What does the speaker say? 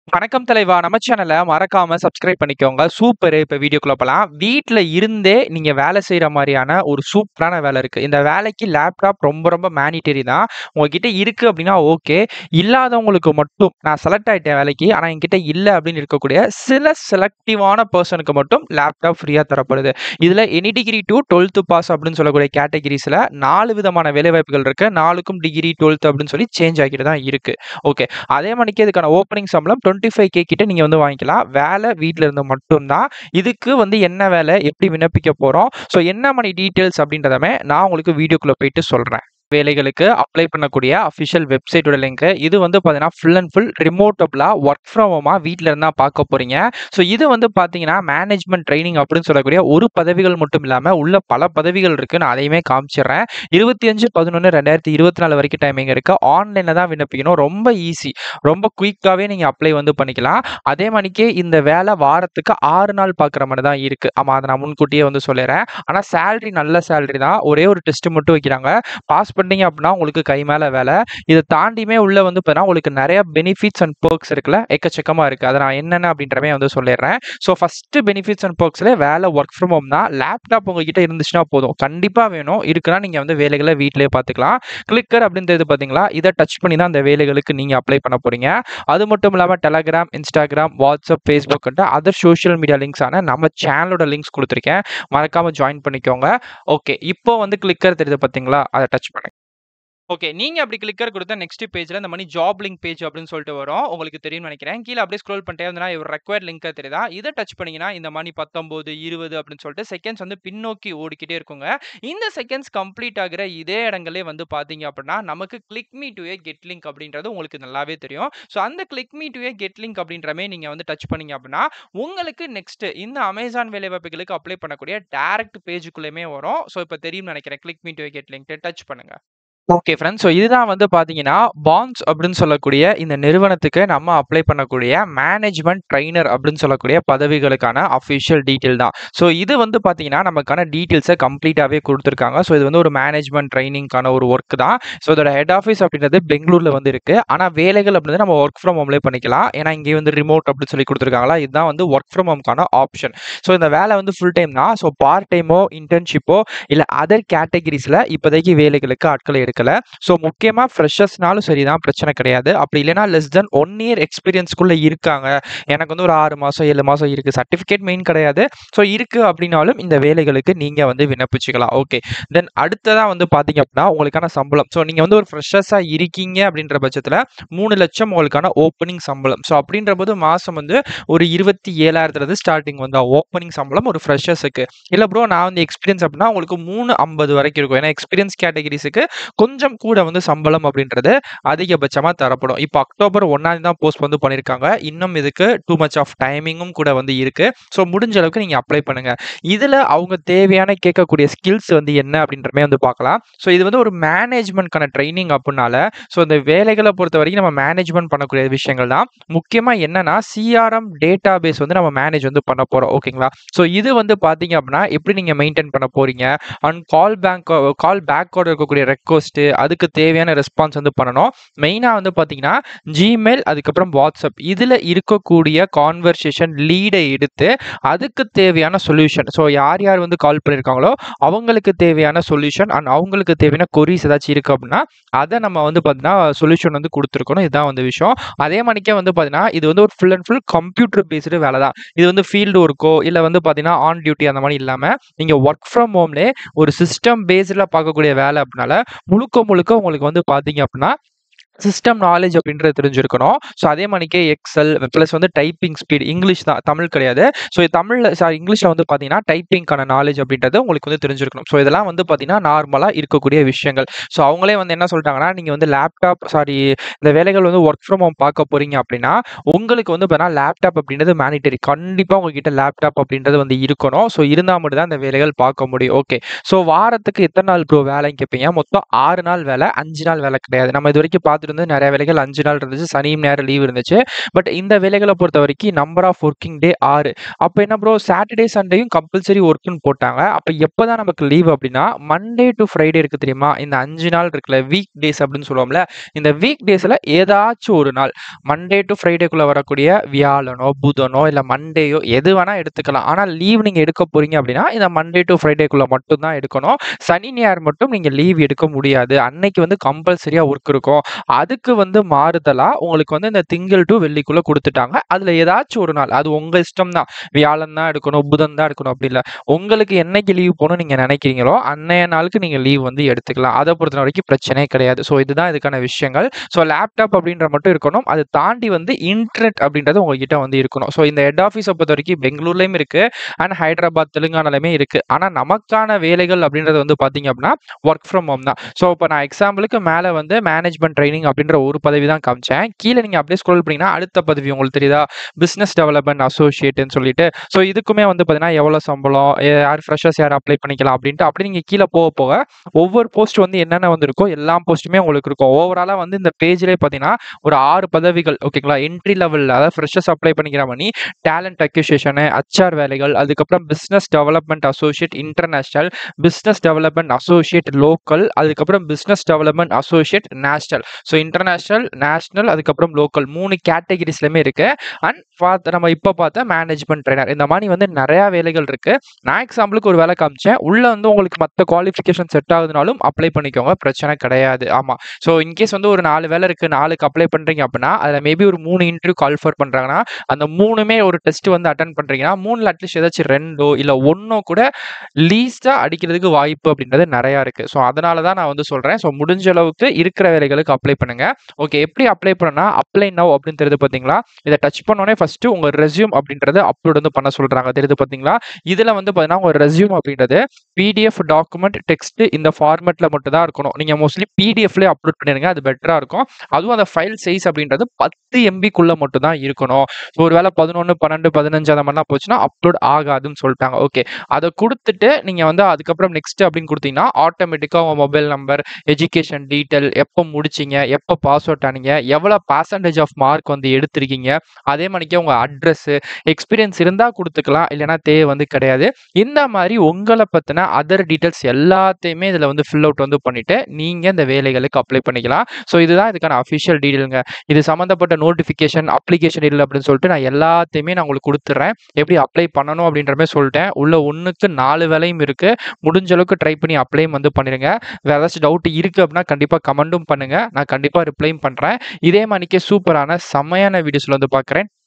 வணக்கம் தலைவா நம்ம சேனலை மறக்காம சப்ஸ்கிரைப் பண்ணிக்கோங்க சூப்பர் இப்போ வீடியோக்குள்ள போகலாம் வீட்டில் இருந்தே நீங்கள் வேலை செய்கிற மாதிரியான ஒரு சூப்பரான வேலை இருக்குது இந்த வேலைக்கு லேப்டாப் ரொம்ப ரொம்ப மேனிட்டரி தான் உங்ககிட்ட இருக்குது அப்படின்னா ஓகே இல்லாதவங்களுக்கு மட்டும் நான் செலக்ட் ஆகிட்டேன் வேலைக்கு ஆனால் என்கிட்ட இல்லை அப்படின்னு இருக்கக்கூடிய சில செலக்டிவான பர்சனுக்கு மட்டும் லேப்டாப் ஃப்ரீயாக தரப்படுது இதில் any degree to twelfth pass அப்படின்னு சொல்லக்கூடிய கேட்டகிரிஸில் நாலு விதமான வேலைவாய்ப்புகள் இருக்குது நாலுக்கும் டிகிரி டுவெல்த் அப்படின்னு சொல்லி சேஞ்ச் ஆகிட்டு தான் இருக்குது ஓகே அதே மணிக்கு இதுக்கான ஓப்பனிங் சம்பளம் டுவெண்ட்டி ஃபைவ் கே கிட்ட நீங்கள் வந்து வாங்கிக்கலாம் வேலை வீட்டில் இருந்து மட்டும்தான் இதுக்கு வந்து என்ன வேலை எப்படி விண்ணப்பிக்க போகிறோம் ஸோ என்ன மணி டீட்டெயில்ஸ் அப்படின்றதமே நான் உங்களுக்கு வீடியோக்குள்ளே போயிட்டு சொல்கிறேன் வேலைகளுக்கு அப்ளை பண்ணக்கூடிய அஃபிஷியல் வெப்சைட்டோட லிங்க் இது வந்து பார்த்தீங்கன்னா ஃபுல் அண்ட் ஃபுல் ரிமோட்டபிளாக ஒர்க் ஃப்ரம் ஹோமாக வீட்டில் இருந்தால் பார்க்க போகிறீங்க ஸோ இது வந்து பார்த்தீங்கன்னா மேனேஜ்மெண்ட் ட்ரைனிங் அப்படின்னு சொல்லக்கூடிய ஒரு பதவிகள் மட்டும் இல்லாமல் உள்ள பல பதவிகள் இருக்குது நான் அதையுமே காமிச்சிடுறேன் இருபத்தி அஞ்சு பதினொன்று ரெண்டாயிரத்தி இருபத்தி நாலு வரைக்கும் டைமிங் இருக்குது ஆன்லைனில் தான் விண்ணப்பிக்கணும் ரொம்ப ஈஸி ரொம்ப குயிக்காகவே நீங்கள் அப்ளை வந்து பண்ணிக்கலாம் அதே மணிக்கு இந்த வேலை வாரத்துக்கு ஆறு நாள் பார்க்குற மாதிரி தான் இருக்குது ஆமாம் அதை நான் முன்கூட்டியே வந்து சொல்லிடுறேன் ஆனால் சேலரி நல்ல சேலரி தான் ஒரே ஒரு டெஸ்ட் மட்டும் வைக்கிறாங்க பாஸ் பண்ணிட்டீங்க அப்படின்னா உங்களுக்கு கை மேலே வேலை இதை தாண்டியுமே உள்ள வந்து பார்த்தீங்கன்னா உங்களுக்கு நிறைய பெனிஃபிட்ஸ் அண்ட் பர்க்ஸ் இருக்குல்ல எக்கச்சக்கமாக இருக்குது அதை நான் என்னென்ன அப்படின்றமே வந்து சொல்லிடுறேன் ஸோ ஃபஸ்ட்டு பெனிஃபிட்ஸ் அண்ட் பர்க்ஸில் வேலை ஒர்க் ஃப்ரம் ஹோம் தான் லேப்டாப் உங்ககிட்ட இருந்துச்சுன்னா போதும் கண்டிப்பாக வேணும் இருக்குன்னா நீங்கள் வந்து வேலைகளை வீட்டிலேயே பார்த்துக்கலாம் கிளிக்கர் அப்படின்றது பார்த்தீங்களா இதை டச் பண்ணி தான் அந்த வேலைகளுக்கு நீங்கள் அப்ளை பண்ண போகிறீங்க அது மட்டும் இல்லாமல் Telegram Instagram WhatsApp Facebook other social media லிங்க்ஸான நம்ம சேனலோட லிங்க்ஸ் கொடுத்துருக்கேன் மறக்காமல் ஜாயின் பண்ணிக்கோங்க ஓகே இப்போ வந்து கிளிக்கர் தெரியுது பார்த்தீங்களா அதை டச் பண்ணுங்க ஓகே நீங்கள் அப்படி கிளிக்கர் கொடுத்தா நெக்ஸ்ட் பேஜில் இந்த மணி ஜாப் லிங்க் பேஜ் அப்படின்னு சொல்லிட்டு வரும் உங்களுக்கு தெரியும்னு நினைக்கிறேன் கீழே அப்படியே ஸ்க்ரோல் பண்ணிட்டே வந்தா இவர் ரெக்வயர்ட் லிங்க் தெரியுதா இதை டச் பண்ணிங்கன்னா இந்த மணி பத்தொம்போது இருபது அப்படின்னு சொல்லிட்டு செகண்ட்ஸ் வந்து பின்னோக்கி ஓடிக்கிட்டே இருக்குங்க இந்த செகண்ட்ஸ் கம்ப்ளீட் ஆகிற இதே இடங்களே வந்து பார்த்தீங்க அப்படின்னா நமக்கு click me to a get link அப்படின்றது உங்களுக்கு நல்லாவே தெரியும் ஸோ அந்த click me to a get link அப்படின்றமே நீங்கள் வந்து டச் பண்ணீங்க அப்படின்னா உங்களுக்கு நெக்ஸ்ட் இந்த அமேசான் வேலைவாய்ப்புகளுக்கு அப்ளை பண்ணக்கூடிய டேரக்ட் பேஜுக்குள்ளேயுமே வரும் ஸோ இப்போ தெரியும்னு நினைக்கிறேன் click me to a get link touch பண்ணுங்க ஓகே ஃப்ரெண்ட்ஸ் ஸோ இதுதான் வந்து பார்த்தீங்கன்னா பான்ஸ் அப்படின்னு சொல்லக்கூடிய இந்த நிறுவனத்துக்கு நம்ம அப்ளை பண்ணக்கூடிய மேனேஜ்மெண்ட் ட்ரைனர் அப்படின்னு சொல்லக்கூடிய பதவிகளுக்கான அஃபிஷியல் டீட்டெயில் தான் ஸோ இது வந்து பார்த்தீங்கன்னா நமக்கான டீட்டெயில்ஸை கம்ப்ளீட்டாகவே கொடுத்துருக்காங்க ஸோ இது வந்து ஒரு மேனேஜ்மெண்ட் ட்ரைனிங்கான ஒரு ஒர்க் தான் ஸோ இதோட ஹெட் ஆஃபீஸ் அப்படின்றது பெங்களூரில் வந்து இருக்குது ஆனால் வேலைகள் அப்படின்றது நம்ம ஒர்க் ஃப்ரம் ஹோம்லேயே பண்ணிக்கலாம் ஏன்னா இங்கே வந்து ரிமோட் அப்படின்னு சொல்லி கொடுத்துருக்காங்களா இதுதான் வந்து ஒர்க் ஃப்ரம் ஹோம்க்கான ஆப்ஷன் ஸோ இந்த வேலை வந்து ஃபுல் டைம் தான் ஸோ பார்ட் டைமோ இன்டர்ன்ஷிப்போ இல்லை அதர் கேட்டகிரிஸில் இப்போதைக்கு வேலைகளுக்கு ஆட்களை எடுக்கல ஸோ முக்கியமாக ஃப்ரெஷர்ஸ்னாலும் சரி தான் பிரச்சனை கிடையாது அப்படி இல்லைனா லெஸ் தென் ஒன் இயர் எக்ஸ்பீரியன்ஸ்குள்ளே இருக்காங்க எனக்கு வந்து ஒரு ஆறு மாதம் ஏழு மாதம் இருக்குது சர்டிஃபிகேட் மெயின் கிடையாது ஸோ இருக்குது அப்படின்னாலும் இந்த வேலைகளுக்கு நீங்கள் வந்து விண்ணப்பிச்சுக்கலாம் ஓகே தென் அடுத்ததாக வந்து பார்த்தீங்க அப்படின்னா உங்களுக்கான சம்பளம் ஸோ நீங்கள் வந்து ஒரு ஃப்ரெஷர்ஸாக இருக்கீங்க அப்படின்ற பட்சத்தில் மூணு லட்சம் உங்களுக்கான ஓப்பனிங் சம்பளம் ஸோ அப்படின்ற போது மாதம் வந்து ஒரு இருபத்தி ஏழாயிரத்துலேருந்து ஸ்டார்டிங் வந்து ஓப்பனிங் சம்பளம் ஒரு ஃப்ரெஷர்ஸுக்கு இல்லை ப்ரோ நான் வந்து எக்ஸ்பீரியன்ஸ் அப்படின்னா உங்களுக்கு மூணு ஐம்பது வரைக்கும் இருக்கும் ஏன்னா எக்ஸ்பீரியன்ஸ் கேட்டகிரிஸுக்கு கொஞ்சம் கூட வந்து சம்பளம் அப்படின்றது அதிகபட்சமாக தரப்படும் இப்போ அக்டோபர் ஒன்றாம் தான் போஸ்ட் வந்து பண்ணியிருக்காங்க இன்னும் இதுக்கு டூ மச் ஆஃப் டைமிங்கும் கூட வந்து இருக்குது ஸோ முடிஞ்ச அளவுக்கு நீங்கள் அப்ளை பண்ணுங்கள் இதில் அவங்க தேவையான கேட்கக்கூடிய ஸ்கில்ஸ் வந்து என்ன அப்படின்றமே வந்து பார்க்கலாம் ஸோ இது வந்து ஒரு மேனேஜ்மெண்ட்கான ட்ரைனிங் அப்படின்னால ஸோ இந்த வேலைகளை பொறுத்த வரைக்கும் நம்ம மேனேஜ்மெண்ட் பண்ணக்கூடிய விஷயங்கள் தான் முக்கியமாக என்னன்னா சிஆர்எம் டேட்டா பேஸ் வந்து நம்ம மேனேஜ் வந்து பண்ண போகிறோம் ஓகேங்களா ஸோ இது வந்து பார்த்தீங்க அப்படின்னா எப்படி நீங்கள் மெயின்டைன் பண்ண போகிறீங்க அண்ட் கால் பேங்க் கால் பேக்கோட இருக்கக்கூடிய ரெக்வஸ்ட்டு அதுக்கு தேவையான ரெஸ்பான்ஸ் வந்து பண்ணணும் மெயினாக வந்து பார்த்தீங்கன்னா ஜிமெயில் அதுக்கப்புறம் வாட்ஸ்அப் இதில் இருக்கக்கூடிய கான்வர்சேஷன் லீடை எடுத்து அதுக்கு தேவையான சொல்யூஷன் ஸோ யார் யார் வந்து கால் பண்ணியிருக்காங்களோ அவங்களுக்கு தேவையான சொல்யூஷன் அண்ட் அவங்களுக்கு தேவையான கொரிஸ் ஏதாச்சும் இருக்குது அப்படின்னா அதை நம்ம வந்து பார்த்தீங்கன்னா சொல்யூஷன் வந்து கொடுத்துருக்கணும் இதுதான் வந்து விஷயம் அதே மணிக்கே வந்து பார்த்தீங்கன்னா இது வந்து ஒரு full and full computer based வேலை தான் இது வந்து ஃபீல்டு ஒர்க்கோ இல்லை வந்து பார்த்தீங்கன்னா ஆன் டியூட்டி அந்த மாதிரி இல்லாமல் நீங்கள் ஒர்க் ஃப்ரம் ஹோம்லே ஒரு சிஸ்டம் பேஸ்டில் பார்க்கக்கூடிய வேலை அப்படின்னால முழுக்க முழுக்க உங்களுக்கு வந்து பார்த்தீங்க அப்படின்னா சிஸ்டம் நாலேஜ் அப்படின்றது தெரிஞ்சிருக்கணும் ஸோ அதே மாதிரிக்கே எக்ஸல் ப்ளஸ் வந்து டைப்பிங் ஸ்பீட் இங்கிலீஷ் தான் தமிழ் கிடையாது ஸோ தமிழில் சாரி இங்கிலீஷில் வந்து பார்த்தீங்கன்னா டைப்பிங்கான நாலேஜ் அப்படின்றது உங்களுக்கு வந்து தெரிஞ்சிருக்கணும் ஸோ இதெல்லாம் வந்து பார்த்தீங்கன்னா நார்மலாக இருக்கக்கூடிய விஷயங்கள் ஸோ அவங்களே வந்து என்ன சொல்லிட்டாங்கன்னா நீங்கள் வந்து லேப்டாப் சாரி இந்த வேலைகள் வந்து ஒர்க் ஃப்ரம் ஹோம் பார்க்க போகிறீங்க அப்படின்னா உங்களுக்கு வந்து பார்த்தீங்கன்னா லேப்டாப் அப்படின்றது மேனிட்டரி கண்டிப்பாக உங்ககிட்ட லேப்டாப் அப்படின்றது வந்து இருக்கணும் ஸோ இருந்தால் மட்டும் தான் இந்த வேலைகள் பார்க்க முடியும் ஓகே ஸோ வாரத்துக்கு எத்தனை நாள் ப்ரோ வேலைன்னு கேட்பீங்க மொத்தம் ஆறு நாள் வேலை அஞ்சு நாள் வேலை கிடையாது நம்ம இது வரைக்கும் பார்த்துட்டு இருந்து நெறைய வேலைகள் 5 நாள் இருந்துச்சு. சனியும், ஞாயிறும் லீவ் இருந்துச்சு. பட் இந்த வேலைகள பொறுத்தவரைக்கும் நம்பர் ஆஃப் ஒர்க்கிங் டே 6. அப்ப என்ன ப்ரோ சாட்டர்டே, சண்டேயும் கம்பல்சரி ஒர்க்ன்னு போட்டாங்க. அப்ப எப்ப தான் நமக்கு லீவ் அப்டின்னா, மண்டே டூ ஃப்ரைடே இருக்கு தெரியுமா? இந்த 5 நாள் இருக்குல்ல, வீக் டேஸ் அப்டின்னு சொல்லுவோம்ல. இந்த வீக் டேஸ்ல ஏதாச்சும் ஒரு நாள் மண்டே டூ ஃப்ரைடேக்குள்ள வரக்கூடிய வியாழனோ, புதனோ இல்ல மண்டேயோ எது வேணா எடுத்துக்கலாம். ஆனா லீவ் நீங்க எடுக்க போறீங்க அப்டின்னா, இந்த மண்டே டூ ஃப்ரைடேக்குள்ள மட்டும் தான் எடுக்கணும். சனி, ஞாயிறு மட்டும் நீங்க லீவ் எடுக்க முடியாது. அன்னைக்கு வந்து கம்பல்சரியா ஒர்க் இருக்கும். அதுக்கு வந்து மாறுதலா உங்களுக்கு வந்து இந்த திங்கள் டூ வெள்ளிக்குள்ள குடுத்துட்டாங்க. அதுல ஏதாச்சும் ஒரு நாள் அது உங்க இஷ்டம் தான். வியாழன் தான் எடுக்கணும், புதன் தான் எடுக்கணும் அப்டி இல்ல. உங்களுக்கு என்னைக்கு லீவ் போணும்னு நீங்க நெனைக்கிறீங்களோ, அன்னைய நாளுக்கு நீங்க லீவ் வந்து எடுத்துக்கலாம். அத பொறுத்த வரைக்கும் பிரச்சனையே கிடையாது. ஸோ இதுதான் இதுக்கான விஷயங்கள். ஸோ லேப்டாப் அப்டின்ற மட்டும் இருக்கணும். அத தாண்டி வந்து இன்டர்நெட் அப்டின்றது உங்ககிட்ட வந்து இருக்கணும். ஸோ இந்த ஹெட் ஆஃபீஸ பொறுத்தவரைக்கும் பெங்களூர்லயும் இருக்கு. அண்ட் ஹைதராபாத், தெலுங்கானாலயுமே இருக்கு. ஆனா நமக்கான வேலைகள் அப்டின்றது வந்து பார்த்தீங்க அப்டின்னா, ஒர்க் ஃப்ரம் ஹோம் தான். ஸோ இப்ப நான் எக்ஸாம்பிளுக்கு மேல வந்து மேனேஜ்மென்ட் ட்ரெய்னிங் அப்டின்ற ஒரு பதவி தான் காமிச்சேன். கீழ நீங்க அப்டியே ஸ்க்ரோல் பண்ணீங்கன்னா, அடுத்த பதவி உங்களுக்கு தெரியுதா? பிசினஸ் டெவலப்மென்ட் அசோசியேட்ன்னு சொல்லிட்டு. ஸோ இதுக்குமே வந்து பார்த்தீங்கன்னா, எவ்வளோ சம்பளம், யார் ஃப்ரெஷர்ஸ் யார் அப்ளை பண்ணிக்கலாம் அப்டின்ட்டு அப்டி நீங்க கீழ போக போக ஒவ்வொரு போஸ்ட் வந்து என்னென்ன வந்து இருக்கோ, எல்லா போஸ்ட்டுமே உங்களுக்கு இருக்கும். ஓவராலா வந்து இந்த பேஜ்லயே பார்த்தீங்கன்னா, ஒரு 6 பதவிகள் ஓகேங்களா? என்ட்ரி லெவல்ல அதாவது ஃப்ரெஷர்ஸ் அப்ளை பண்ணிக்கிற மாரி டேலன்ட் அக்விசிஷன், ஹெச்ஆர் வேலைகள், அதுக்கப்புறம் business development associate international, business development associate local, அதுக்கப்புறம் business development associate national. So international, national அதுக்கப்புறம் லோக்கல் 3 கேட்டகரிஸ்லயுமே இருக்கு. அண்ட் பாத் நம்ம இப்ப பார்த்த மேனேஜ்மென்ட் ட்ரெய்னர். இந்த மாரி வந்து நெறைய வேலைகள் இருக்கு. நான் எக்ஸாம்பிளுக்கு ஒரு வேல காமிச்சேன். உள்ள வந்து உங்களுக்கு மத்த குவாலிஃபிகேஷன் செட் ஆகுதுனாலும் அப்ளை பண்ணிக்கோங்க. பிரச்சனை கிடையாது. ஆமா. ஸோ இன்கேஸ் வந்து ஒரு 4 வேல இருக்கு. 4க்கு அப்ளை பண்றீங்க அப்டின்னா, அதுல மேபி ஒரு 3 இன்டர்வியூ கால் ஃபார் பண்றாங்கன்னா, அந்த 3மே ஒரு டெஸ்ட் வந்து அட்டெண்ட் பண்றீங்கன்னா, 3ல அட்லீஸ்ட் ஏதாச்சும் 2ஓ இல்ல 1ஓ கூட லீஸ்ட்டா அடிக்கிறதுக்கு வாய்ப்பு அப்டின்றது நெறையா இருக்கு. ஸோ அதனால தான் நான் வந்து சொல்றேன். ஸோ முடிஞ்ச அளவுக்கு இருக்கிற வேலைகளுக்கு அப்ளை பண்ணுங்க. ஓகே எப்படி அப்ளை பண்ணணும்னா, அப்ளை நவ் அப்டின்னு தெரியுது பார்த்தீங்களா? இத டச் பண்ணோனே ஃபர்ஸ்ட்டு உங்க ரெஸ்யூம் அப்டின்றத அப்லோட் வந்து பண்ண சொல்றாங்க. தெரியுது பார்த்தீங்களா? இதுல வந்து பார்த்தீங்கன்னா, உங்க ரெஸ்யூம் அப்டின்றது பிடிஎஃப் டாக்குமெண்ட், டெக்ஸ்ட் இந்த ஃபார்மேட்ல மட்டும் தான் இருக்கணும். நீங்க மோஸ்ட்லி பிடிஎஃப்லயே அப்லோட் பண்ணிருங்க. அது பெட்டரா இருக்கும். அதுவும் அந்த ஃபைல் சைஸ் அப்டின்றது 10 எம்பிக்குள்ள மட்டும் தான் இருக்கணும். ஸோ ஒரு வேள 11, 12, 15 அந்த மாரிலாம் போச்சுன்னா, அப்லோட் ஆகாதுன்னு சொல்ட்டாங்க. ஓகே. அத குடுத்துட்டு நீங்க வந்து அதுக்கப்புறம் நெக்ஸ்ட் அப்டின்னு குடுத்தீங்கன்னா, ஆட்டோமேட்டிக்கா உங்க மொபைல் நம்பர், எஜுகேஷன் டீட்டெயில், எப்ப முடிச்சீங்க, எப்ப பாஸ் அவுட் ஆனீங்க, எவ்வளோ பெர்சன்டேஜ் ஆஃப் மார்க் வந்து எடுத்திருக்கீங்க, அதே மாரிக்கே உங்க அட்ரஸ், எக்ஸ்பீரியன்ஸ் இருந்தா குடுத்துக்கலாம். இல்லன்னா தேவை வந்து கிடையாது. இந்த மாரி உங்கள பத்தின அதர் டீட்டெயில்ஸ் எல்லாத்தையுமே இதுல வந்து ஃபில் அவுட் வந்து பண்ணிட்டு, நீங்க இந்த வேலைகளுக்கு அப்ளை பண்ணிக்கலாம். ஸோ இதுதான் இதுக்கான அஃபிஷியல் டீட்டெயில்ங்க. இது சம்மந்தப்பட்ட நோட்டிஃபிகேஷன், அப்ளிகேஷன் இல்ல அப்டின்னு சொல்லிட்டு நான் எல்லாத்தையுமே நான் உங்களுக்கு குடுத்துர்றேன். எப்படி அப்ளை பண்ணணும் அப்டின்ற மாரி சொல்ட்டேன். உள்ள 1க்கு 4 வேலையும் இருக்கு. முடிஞ்ச அளவுக்கு ட்ரை பண்ணி அப்ளையும் வந்து பண்ணிருங்க. வேற ஏதாச்சும் டவுட் இருக்கு அப்டின்னா கண்டிப்பா கமெண்ட்டும் பண்ணுங்க. நான் கண்டிப்பா ரிப்ளையும் பண்றேன். இதே மாரிக்கே சூப்பரான செம்மையான வீடியோஸ்ல வந்து பார்க்குறேன்.